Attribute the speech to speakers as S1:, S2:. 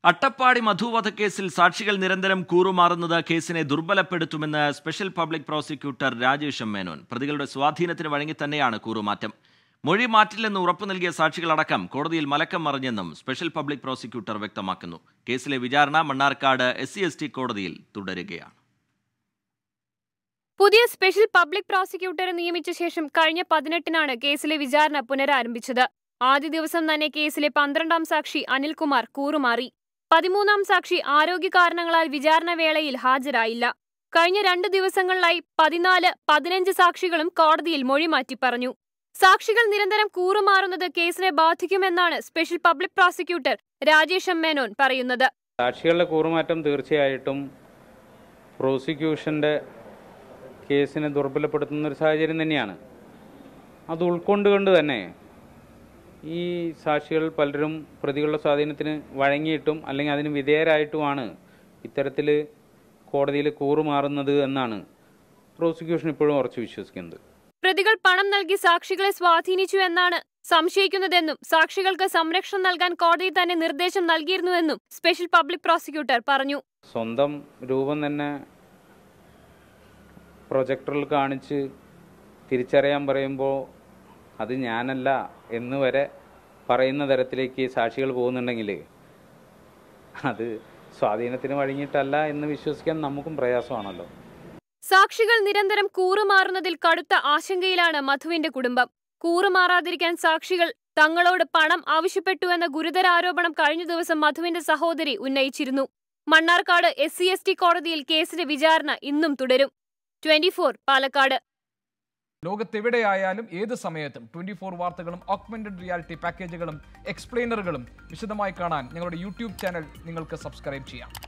S1: അട്ടപ്പാടി മധു വധക്കേസിൽ സാക്ഷികൾ നിരന്തരം കൂറുമാറുന്നത് കേസിനെ ദുർബലപ്പെടുത്തുമെന്ന് special public prosecutor Rajesh Menon പ്രതികളുടെ സ്വാധീനത്തിന് വഴങ്ങി തന്നെയാണ് കൂറുമാറ്റം മൊഴി മാറ്റില്ലെന്ന് ഉറപ്പു നൽകിയ സാക്ഷികളടക്കം കോടതിയിൽ മലക്കം മറിഞ്ഞെന്നും സ്പെഷ്യൽ പബ്ലിക് പ്രോസിക്യൂട്ടർ വ്യക്തമാക്കുന്നു കേസിലെ വിചാരണ Mannarkkad S C S T കോടതിയിൽ തുടരുകയാണ്
S2: പുതിയ സ്പെഷ്യൽ പബ്ലിക് പ്രോസിക്യൂട്ടറെ നിയമിച്ച ശേഷം കഴിഞ്ഞ പതിനെട്ടിനാണ് കേസിലെ വിചാരണ പുനരാരംഭിച്ചത് ആദ്യ ദിവസം തന്നെ കേസിലെ പന്ത്രണ്ടാം സാക്ഷി അനിൽകുമാർ കൂറുമാറി പതിമൂന്നാം സാക്ഷി ആരോഗ്യ കാരണങ്ങളാൽ വിചാരണ വേളയിൽ ഹാജരായില്ല കഴിഞ്ഞ രണ്ട് ദിവസങ്ങളിലായി പതിനാല് പതിനഞ്ച് സാക്ഷികളും കോടതിയിൽ മൊഴി മാറ്റി പറഞ്ഞു സാക്ഷികൾ നിരന്തരം കൂറുമാറുന്നത് കേസിനെ ബാധിക്കുമെന്നാണ് special public prosecutor Rajesh M Menon പറയുന്നത്
S3: സാക്ഷികളുടെ കൂറുമാറ്റം തീർച്ചയായിട്ടും പ്രോസിക്യൂഷൻ്റെ കേസിനെ ദുർബലപ്പെടുത്തുന്ന ഒരു സാഹചര്യം തന്നെയാണ് അത് ഉൾക്കൊണ്ടുകൊണ്ട് തന്നെ ഈ സാക്ഷികൾ പലരും പ്രതികളുടെ സ്വാധീനത്തിന് വഴങ്ങിയിട്ടും അല്ലെങ്കിൽ അതിന് വിധേയരായിട്ടുമാണ് ഇത്തരത്തിൽ കോടതിയിൽ കൂറുമാറുന്നത് എന്നാണ് പ്രോസിക്യൂഷൻ ഇപ്പോഴും ഉറച്ചു വിശ്വസിക്കുന്നത്
S2: പ്രതികൾ പണം നൽകി സാക്ഷികളെ സ്വാധീനിച്ചു എന്നാണ് സംശയിക്കുന്നതെന്നും സാക്ഷികൾക്ക് സംരക്ഷണം നൽകാൻ കോടതി തന്നെ നിർദ്ദേശം നൽകിയിരുന്നുവെന്നും സ്പെഷ്യൽ പബ്ലിക് പ്രോസിക്യൂട്ടർ പറഞ്ഞു
S3: സ്വന്തം രൂപം തന്നെ പ്രൊജക്ടറിൽ കാണിച്ച് തിരിച്ചറിയാൻ പറയുമ്പോൾ അത് ഞാനല്ല എന്ന് വരെ പറയുന്ന തരത്തിലേക്ക് സാക്ഷികൾ പോകുന്നുണ്ടെങ്കിൽ അത് സ്വാധീനത്തിന് വഴങ്ങിയിട്ടല്ല എന്ന് വിശ്വസിക്കാൻ നമുക്കും പ്രയാസമാണല്ലോ
S2: സാക്ഷികൾ നിരന്തരം കൂറുമാറുന്നതിൽ കടുത്ത ആശങ്കയിലാണ് മധുവിന്റെ കുടുംബം കൂറുമാറാതിരിക്കാൻ സാക്ഷികൾ തങ്ങളോട് പണം ആവശ്യപ്പെട്ടുവെന്ന ഗുരുതര ആരോപണം കഴിഞ്ഞ ദിവസം മധുവിന്റെ സഹോദരി ഉന്നയിച്ചിരുന്നു Mannarkkad S C S T കോടതിയിൽ കേസിന്റെ വിചാരണ ഇന്നും തുടരും ട്വന്റി പാലക്കാട്
S4: ലോകത്തെവിടെയായാലും ഏത് സമയത്തും ട്വന്റി ഫോർ വാർത്തകളും ഓഗ്മെന്റഡ് റിയാലിറ്റി പാക്കേജുകളും എക്സ്പ്ലെയിനറുകളും വിശദമായി കാണാൻ ഞങ്ങളുടെ യൂട്യൂബ് ചാനൽ നിങ്ങൾക്ക് സബ്സ്ക്രൈബ് ചെയ്യാം